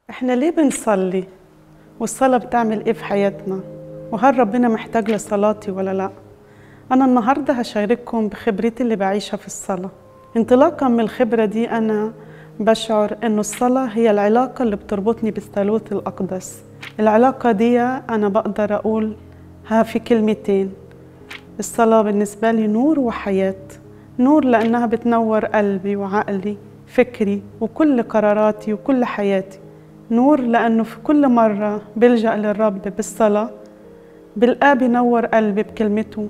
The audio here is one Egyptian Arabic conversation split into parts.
احنا ليه بنصلي والصلاة بتعمل ايه في حياتنا وهل ربنا محتاج لصلاتي ولا لا انا النهاردة هشارككم بخبرتي اللي بعيشها في الصلاة انطلاقا من الخبرة دي انا بشعر انه الصلاة هي العلاقة اللي بتربطني بالثالوث الاقدس العلاقة دي انا بقدر اقولها في كلمتين الصلاة بالنسبة لي نور وحياة نور لأنها بتنور قلبي وعقلي فكري وكل قراراتي وكل حياتي نور لأنه في كل مرة بلجأ للرب بالصلاة بلقاه بينور قلبي بكلمته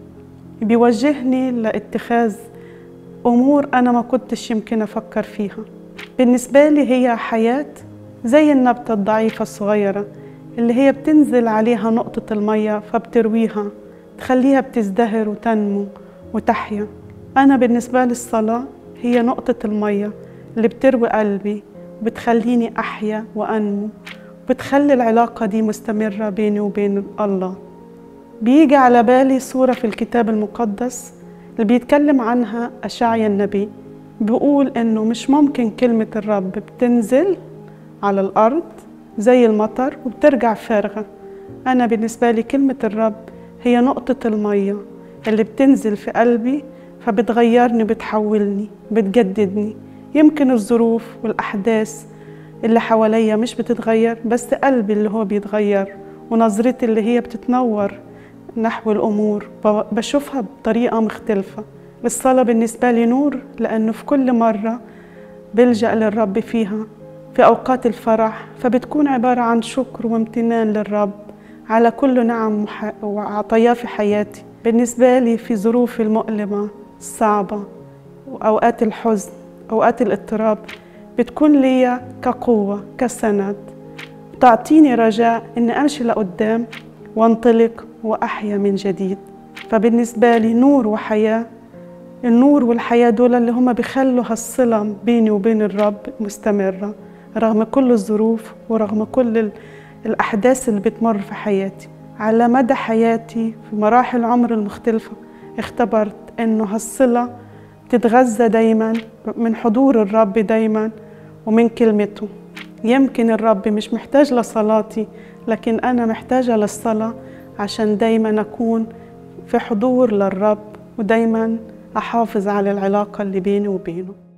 بيوجهني لاتخاذ أمور أنا ما كنتش يمكن أفكر فيها بالنسبة لي هي حياة زي النبتة الضعيفة الصغيرة اللي هي بتنزل عليها نقطة المية فبترويها تخليها بتزدهر وتنمو وتحيا أنا بالنسبة لي الصلاة هي نقطة المية اللي بتروي قلبي بتخليني أحيا وأنمو بتخلي العلاقة دي مستمرة بيني وبين الله بيجي على بالي صورة في الكتاب المقدس اللي بيتكلم عنها أشعيا النبي بيقول إنه مش ممكن كلمة الرب بتنزل على الأرض زي المطر وبترجع فارغة أنا بالنسبة لي كلمة الرب هي نقطة المية اللي بتنزل في قلبي فبتغيرني بتحولني بتجددني يمكن الظروف والأحداث اللي حواليا مش بتتغير بس قلبي اللي هو بيتغير ونظرتي اللي هي بتتنور نحو الأمور بشوفها بطريقة مختلفة الصلاة بالنسبة لي نور لأنه في كل مرة بلجأ للرب فيها في أوقات الفرح فبتكون عبارة عن شكر وامتنان للرب على كل نعم وعطاياه في حياتي بالنسبة لي في ظروفي المؤلمة الصعبة وأوقات الحزن أوقات الاضطراب بتكون ليا كقوة كسند بتعطيني رجاء إني أمشي لقدام وانطلق وأحيا من جديد فبالنسبة لي نور وحياة النور والحياة دول اللي هما بيخلوا هالصلة بيني وبين الرب مستمرة رغم كل الظروف ورغم كل الأحداث اللي بتمر في حياتي على مدى حياتي في مراحل عمر المختلفة اختبرت إنه هالصلة تتغذى دايما من حضور الرب دايما ومن كلمته يمكن الرب مش محتاج لصلاتي لكن أنا محتاجة للصلاة عشان دايما أكون في حضور للرب ودايما أحافظ على العلاقة اللي بيني وبينه